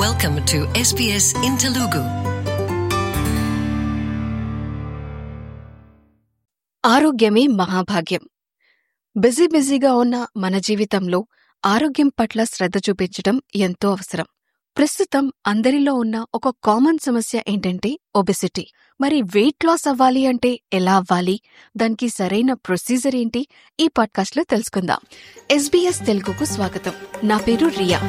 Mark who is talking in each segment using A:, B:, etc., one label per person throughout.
A: Welcome to SBS in Telugu.
B: ఆరోగ్యమే మహాభాగ్యం busy బిజీగా ఉన్న మన జీవితంలో ఆరోగ్యం పట్ల శ్రద్ధ చూపించడం ఎంతో అవసరం ప్రస్తుతం అందరిలో ఉన్న ఒక కామన్ సమస్య ఏంటంటే ఒబెసిటీ మరి వెయిట్ లాస్ అవ్వాలి అంటే ఎలా అవ్వాలి దానికి సరైన ప్రొసీజర్ ఏంటి ఈ పాడ్కాస్ట్ లో తెలుసుకుందాం ఎస్బీఎస్ తెలుగుకు స్వాగతం నా పేరు రియా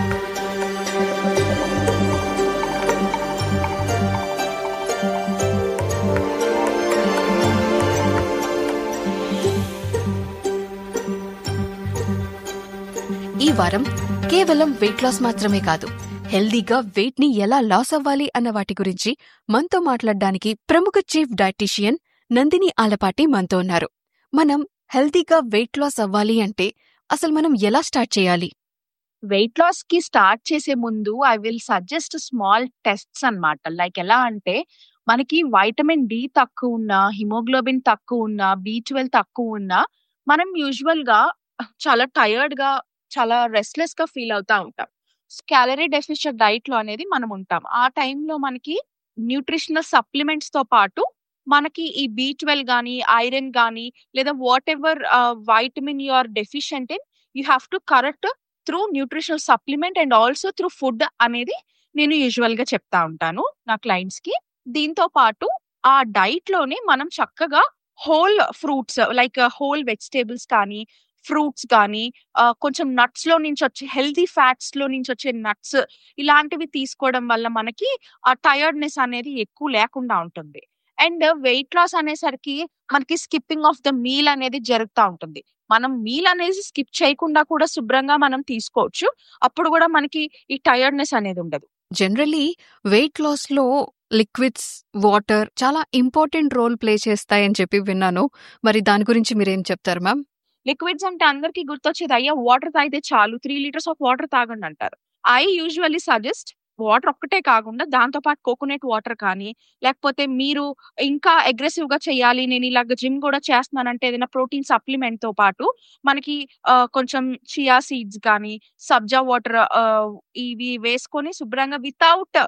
B: ఈ వారం కేవలం వెయిట్ లాస్ మాత్రమే కాదు హెల్దీగా వెయిట్ ని ఎలా లాస్ అవ్వాలి అన్న వాటి గురించి మనతో మాట్లాడడానికి ప్రముఖ చీఫ్ డైటీషియన్ నందిని ఆలపాటి మనతో ఉన్నారు మనం హెల్దీగా వెయిట్ లాస్ అవ్వాలి అంటే అసలు మనం ఎలా స్టార్ట్ చేయాలి
C: వెయిట్ లాస్ కి స్టార్ట్ చేసే ముందు I will suggest small tests అన్నమాట లైక్ ఎలా అంటే మనకి వైటమిన్ డి తక్కువ ఉన్నా హిమోగ్లోబిన్ తక్కువ ఉన్నా బి ట్వెల్వ్ తక్కువ ఉన్నా మనం యూజువల్ గా చాలా టయర్డ్ గా చాలా రెస్ట్లెస్ గా ఫీల్ అవుతా ఉంటాం క్యాలరీ డెఫిషియట్ డైట్ లో అనేది మనం ఉంటాం ఆ టైంలో మనకి న్యూట్రిషనల్ సప్లిమెంట్స్ తో పాటు మనకి ఈ బి ట్వెల్వ్ కానీ ఐరన్ కానీ లేదా whatever vitamin you are deficient in you have to correct through nutritional supplement and also through food అనేది నేను యూజువల్ గా చెప్తా ఉంటాను నా క్లయింట్స్ కి దీంతో పాటు ఆ డైట్ లోనే మనం చక్కగా whole fruits like whole vegetables కానీ ఫ్రూట్స్ కానీ కొంచెం నట్స్ లో నుంచి వచ్చే హెల్దీ ఫ్యాట్స్ లో నుంచి వచ్చే నట్స్ ఇలాంటివి తీసుకోవడం వల్ల మనకి ఆ టయర్డ్నెస్ అనేది ఎక్కువ లేకుండా ఉంటుంది అండ్ వెయిట్ లాస్ అనేసరికి మనకి స్కిప్పింగ్ ఆఫ్ ద మీల్ అనేది జరుగుతూ ఉంటుంది మనం మీల్ అనేది స్కిప్ చేయకుండా కూడా శుభ్రంగా మనం తీసుకోవచ్చు అప్పుడు కూడా మనకి ఈ టయర్డ్నెస్ అనేది ఉండదు
B: జనరలీ వెయిట్ లాస్ లో లిక్విడ్స్ వాటర్ చాలా ఇంపార్టెంట్ రోల్ ప్లే చేస్తాయని చెప్పి విన్నాను మరి దాని గురించి మీరేం చెప్తారు మ్యామ్
C: లిక్విడ్స్ అంటే అందరికి గుర్తొచ్చేది అయ్యా వాటర్ తాగితే చాలు త్రీ లీటర్స్ ఆఫ్ వాటర్ తాగండి అంటారు ఐ యూజువల్లీ సజెస్ట్ వాటర్ ఒక్కటే కాకుండా దాంతో పాటు కోకోనట్ వాటర్ కానీ లేకపోతే మీరు ఇంకా అగ్రెసివ్ గా చేయాలి నేను ఇలాగ జిమ్ కూడా చేస్తున్నానంటే ఏదైనా ప్రోటీన్ సప్లిమెంట్ తో పాటు మనకి కొంచెం చియా సీడ్స్ కానీ సబ్జా వాటర్ ఇవి వేసుకొని శుభ్రంగా without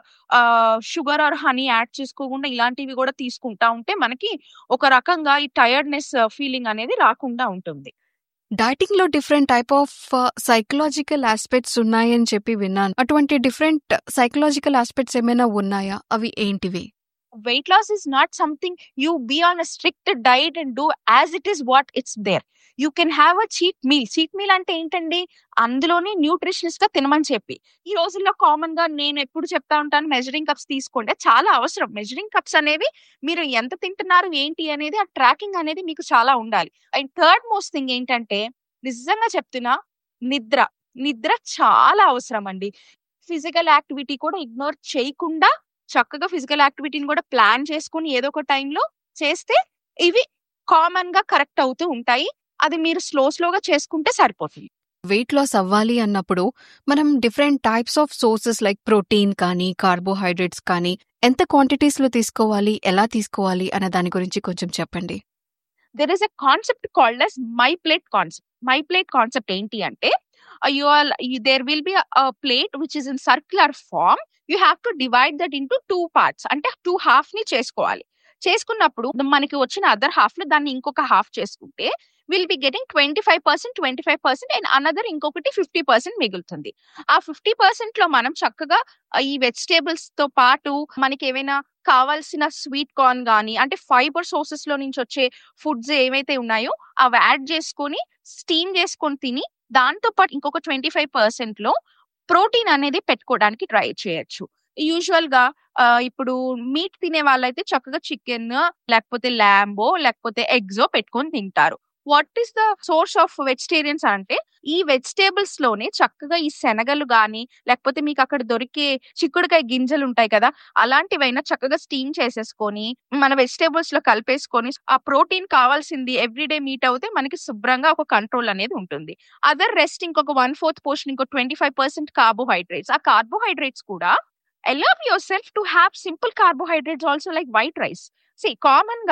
C: sugar or honey add చేసుకోకుండా ఇలాంటివి కూడా తీసుకుంటా ఉంటే మనకి ఒక రకంగా ఈ టయర్డ్నెస్ ఫీలింగ్ అనేది రాకుండా ఉంటుంది
B: డైటింగ్ లో different type of psychological aspects ఉన్నాయని చెప్పి విన్నాను అటువంటి డిఫరెంట్ సైకలాజికల్ ఆస్పెక్ట్స్ ఏమైనా ఉన్నాయా అవి ఏంటివి
C: weight loss is not something you be on a strict diet and do as it is what it's there you can have a cheat meal cheat meal అంటే ఏంటండి అందులోనే న్యూట్రిషనిస్ట్ గా తినమని చెప్పి ఈ రోజుల్లో కామన్ గా నేను ఎప్పుడు చెప్తా ఉంటాను మెజరింగ్ కప్స్ తీసుకోండి చాలా అవసరం మెజరింగ్ కప్స్ అనేవి మీరు ఎంత తింటున్నారు ఏంటి అనేది ఆ ట్రాకింగ్ అనేది మీకు చాలా ఉండాలి అండ్ థర్డ్ మోస్ట్ థింగ్ ఏంటంటే నిజంగా చెప్తున్నా నిద్ర నిద్ర చాలా అవసరం అండి ఫిజికల్ యాక్టివిటీ కూడా ఇగ్నోర్ చేయకుండా చక్కగా ఫిజికల్ యాక్టివిటీని కూడా ప్లాన్ చేసుకుని ఏదో ఒక టైంలో చేస్తే ఇవి కామన్ గా కరెక్ట్ అవుతూ ఉంటాయి అది మీరు స్లో స్లోగా చేసుకుంటే సరిపోతుంది
B: వెయిట్ లాస్ అవ్వాలి అన్నప్పుడు మనం different types of sources like protein కానీ కార్బోహైడ్రేట్స్ కానీ ఎంత క్వాంటిటీస్ లో తీసుకోవాలి ఎలా తీసుకోవాలి అన్న దాని గురించి కొంచెం చెప్పండి
C: there is a concept called as my plate concept my plate concept ఏంటి అంటే you are there will be plate which is in circular form you have to divide that into two parts అంటే two half ని చేసుకోవాలి చేసుకున్నప్పుడు మనకి వచ్చిన other half లో దాన్ని ఇంకొక హాఫ్ చేసుకుంటే will be getting twenty five percent twenty five percent and another ఇంకొకటి ఫిఫ్టీ పర్సెంట్ మిగులుతుంది ఆ ఫిఫ్టీ పర్సెంట్ లో మనం చక్కగా ఈ వెజిటేబుల్స్ తో పాటు మనకి ఏమైనా కావాల్సిన స్వీట్ కార్న్ కానీ అంటే ఫైబర్ సోర్సెస్ లో నుంచి వచ్చే ఫుడ్స్ ఏవైతే ఉన్నాయో అవి యాడ్ చేసుకొని స్టీమ్ చేసుకొని తిని దాంతో పాటు ఇంకొక ట్వంటీ ఫైవ్ పర్సెంట్ లో ప్రోటీన్ అనేది పెట్టుకోవడానికి ట్రై చేయొచ్చు యూజువల్ గా ఇప్పుడు మీట్ తినే వాళ్ళైతే చక్కగా చికెన్ లేకపోతే ల్యాంబో లేకపోతే ఎగ్జో పెట్టుకొని తింటారు what is the source of vegetarians అంటే ఈ వెజిటేబుల్స్ లోనే చక్కగా ఈ శనగలు గాని లేకపోతే మీకు అక్కడ దొరికే చిక్కుడుకాయ గింజలు ఉంటాయి కదా అలాంటివైనా చక్కగా స్టీమ్ చేసేసుకొని మన వెజిటేబుల్స్ లో కలిపేసుకొని ఆ ప్రోటీన్ కావాల్సింది ఎవ్రీడే మీట్ అవుతే మనకి శుభ్రంగా ఒక కంట్రోల్ అనేది ఉంటుంది అదర్ రెస్ట్ ఇంకొక వన్ ఫోర్త్ పోర్షన్ ఇంకో ట్వంటీ ఫైవ్ పర్సెంట్ కార్బోహైడ్రేట్స్ ఆ కార్బోహైడ్రేట్స్ కూడా allow yourself to have simple carbohydrates also like white rice see common గా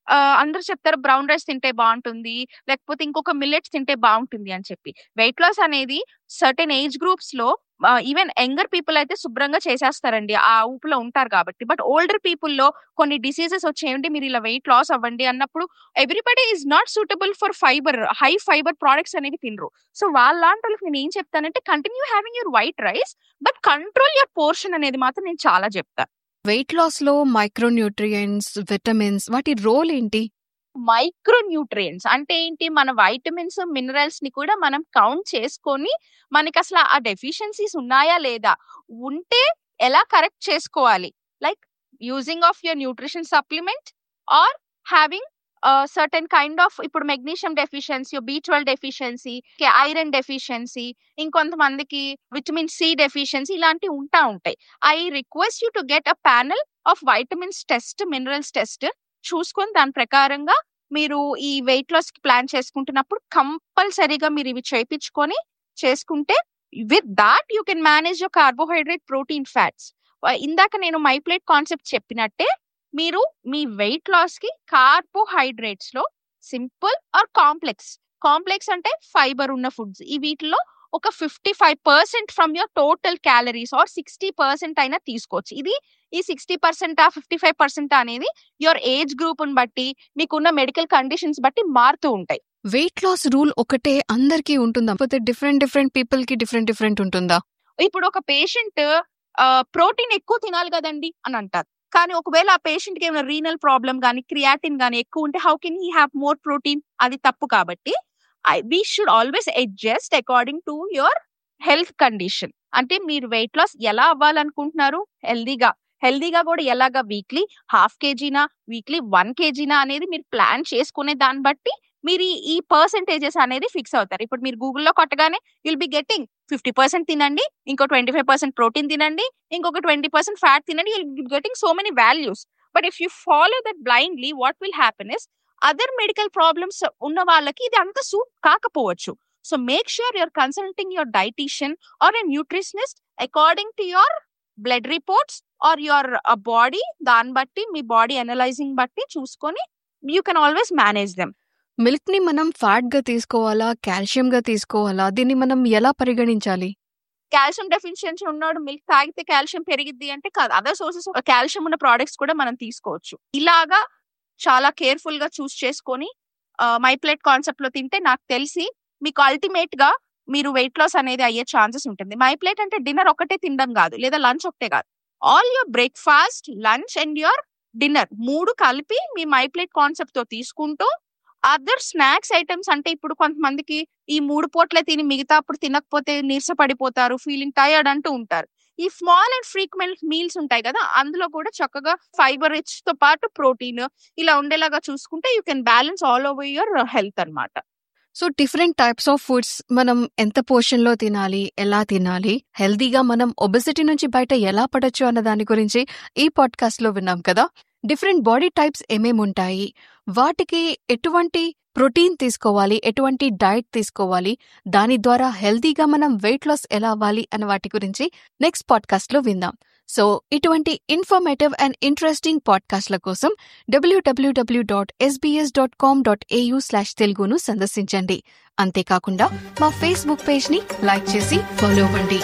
C: అందరూ చెప్తారు బ్రౌన్ రైస్ తింటే బాగుంటుంది లేకపోతే ఇంకొక మిల్లెట్స్ తింటే బాగుంటుంది అని చెప్పి వెయిట్ లాస్ అనేది సర్టెన్ ఏజ్ గ్రూప్స్ లో ఈవెన్ యంగర్ పీపుల్ అయితే శుభ్రంగా చేసేస్తారండి ఆ ఊపులో ఉంటారు కాబట్టి బట్ ఓల్డర్ పీపుల్ లో కొన్ని డిసీజెస్ వచ్చేయండి మీరు ఇలా వెయిట్ లాస్ అవ్వండి అన్నప్పుడు everybody is not suitable for fibre high fibre products అనేది తినరు సో వాళ్ళ వాళ్ళకి నేను ఏం చెప్తానంటే continue having your white rice but control your portion అనేది మాత్రం నేను చాలా చెప్తాను
B: వెయిట్ లాస్ లో మైక్రోన్యూట్రియంట్స్ విటమిన్స్ వాటి రోల్ ఏంటి
C: మైక్రో న్యూట్రియంట్స్ అంటే ఏంటి మన వైటమిన్స్ మినరల్స్ ని కూడా మనం కౌంట్ చేసుకొని మనకి అసలు ఆ డెఫిషియన్సీస్ ఉన్నాయా లేదా ఉంటే ఎలా కరెక్ట్ చేసుకోవాలి like using of your nutrition supplement or having certain kind of ఇప్పుడు magnesium deficiency B twelve deficiency iron deficiency ఇంకొంతమందికి విటమిన్ సి డెఫిషియన్సీ ఇలాంటివి ఉంటా ఉంటాయి I request you to get a panel of vitamins test minerals test చూసుకొని దాని ప్రకారంగా మీరు ఈ వెయిట్ లాస్ కి ప్లాన్ చేసుకుంటున్నప్పుడు కంపల్సరీగా మీరు ఇవి చేయించుకొని చేసుకుంటే with that you can manage your carbohydrate protein fats ఇందాక నేను మై ప్లేట్ కాన్సెప్ట్ చెప్పినట్టే మీరు మీ వెయిట్ లాస్ కి కార్బోహైడ్రేట్స్ లో సింపుల్ ఆర్ కాంప్లెక్స్ కాంప్లెక్స్ అంటే ఫైబర్ ఉన్న ఫుడ్స్ ఈ వీటిలో ఒక fifty five percent from your total calories or sixty percent అయినా తీసుకోవచ్చు ఇది ఈ sixty percent fifty five percent అనేది యువర్ ఏజ్ గ్రూప్ బట్టి మీకున్న మెడికల్ కండిషన్స్ బట్టి మారుతూ ఉంటాయి
B: వెయిట్ లాస్ రూల్ ఒకటే అందరికీ ఉంటుందా లేకపోతే డిఫరెంట్ డిఫరెంట్ పీపుల్ కి డిఫరెంట్ డిఫరెంట్ ఉంటుందా
C: ఇప్పుడు ఒక పేషెంట్ ప్రోటీన్ ఎక్కువ తినాలి కదండి అని అంటారు కానీ ఒకవేళ ఆ పేషెంట్ కి ఏమైనా రీనల్ ప్రాబ్లం కానీ క్రియాటిన్ కానీ ఎక్కువ ఉంటే how can he have more protein అది తప్పు కాబట్టి we should always adjust according to your health condition అంటే మీరు వెయిట్ లాస్ ఎలా అవ్వాలనుకుంటున్నారు హెల్దీగా హెల్దీగా కూడా ఎలాగా వీక్లీ హాఫ్ కేజీనా వీక్లీ వన్ కేజీనా అనేది మీరు ప్లాన్ చేసుకునే దాన్ని బట్టి మీరు ఈ పర్సెంటేజెస్ అనేది ఫిక్స్ అవుతారు ఇప్పుడు మీరు గూగుల్లో కొట్టగానే will be getting fifty percent తినండి ఇంకో ట్వంటీ ఫైవ్ పర్సెంట్ ప్రోటీన్ తినండి ఇంకొక ట్వంటీ పర్సెంట్ ఫ్యాట్ తినండి will be getting so many values but if you follow that blindly what will happen is other medical problems ఉన్న వాళ్ళకి ఇది అంత suit కాకపోవచ్చు so make sure you're consulting your dietitian or a nutritionist according to your blood reports or your body దాన్ని బట్టి మీ body analysing బట్టి చూసుకొని you can always manage them
B: milk ని మనం ఫ్యాట్ గా తీసుకోవాలా కాల్షియం గా తీసుకోవాలా దీన్ని మనం ఎలా పరిగణించాలి
C: కాల్షియం డెఫిషియన్సీ ఉన్నాడు మిల్క్ తాగితే కాల్షియం పెరిగిద్ది అంటే కాదు అదర్ సోర్సెస్ కాల్షియం ఉన్న ప్రోడక్ట్స్ కూడా మనం తీసుకోవచ్చు ఇలాగా చాలా కేర్ఫుల్ గా చూస్ చేసుకొని మై ప్లేట్ కాన్సెప్ట్ లో తింటే నాకు తెలిసి మీకు అల్టిమేట్ గా మీరు వెయిట్ లాస్ అనేది అయ్యే ఛాన్సెస్ ఉంటుంది మై ప్లేట్ అంటే డిన్నర్ ఒకటే తినడం కాదు లేదా లంచ్ ఒకటే కాదు all your breakfast lunch and your dinner మూడు కలిపి మీ మై ప్లేట్ కాన్సెప్ట్ తో తీసుకుంటూ అదర్ స్నాక్స్ ఐటమ్స్ అంటే ఇప్పుడు కొంతమందికి ఈ మూడు పూట్లే తిని మిగతా అప్పుడు తినకపోతే నీరస పడిపోతారు ఫీలింగ్ టయర్డ్ అంటూ ఉంటారు ఈ స్మాల్ అండ్ ఫ్రీక్వెంట్ మీల్స్ ఉంటాయి కదా అందులో కూడా చక్కగా ఫైబర్ రిచ్ తో పాటు ప్రోటీన్ ఇలా ఉండేలాగా చూసుకుంటే you can balance all over your health అనమాట
B: so different types of foods మనం ఎంత పోర్షన్ లో తినాలి ఎలా తినాలి హెల్దీగా మనం ఒబెసిటీ నుంచి బయట ఎలా పడొచ్చు అన్న దాని గురించి ఈ పాడ్కాస్ట్ లో విన్నాం కదా డిఫరెంట్ బాడీ టైప్స్ ఏమేమి ఉంటాయి వాటికి ఎటువంటి ప్రోటీన్ తీసుకోవాలి ఎటువంటి డైట్ తీసుకోవాలి దాని ద్వారా హెల్దీగా మనం వెయిట్ లాస్ ఎలా అవ్వాలి అన్న వాటి గురించి నెక్స్ట్ పాడ్కాస్ట్ లో విందాం సో ఇటువంటి ఇన్ఫర్మేటివ్ అండ్ ఇంట్రెస్టింగ్ పాడ్కాస్ట్ల కోసం WWW dot SBS dot com dot AU slash తెలుగును సందర్శించండి అంతేకాకుండా మా ఫేస్బుక్ పేజ్ ని లైక్ చేసి ఫాలో అవ్వండి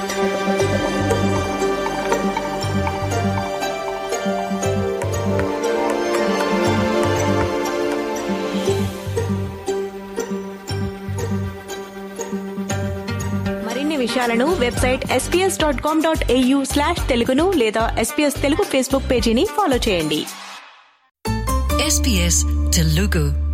D: మరిన్ని విషయాలను website SBS dot com dot AU slash తెలుగును లేదా ఎస్పీఎస్ తెలుగు ఫేస్బుక్ పేజీని ఫాలో చేయండి
A: SBS Telugu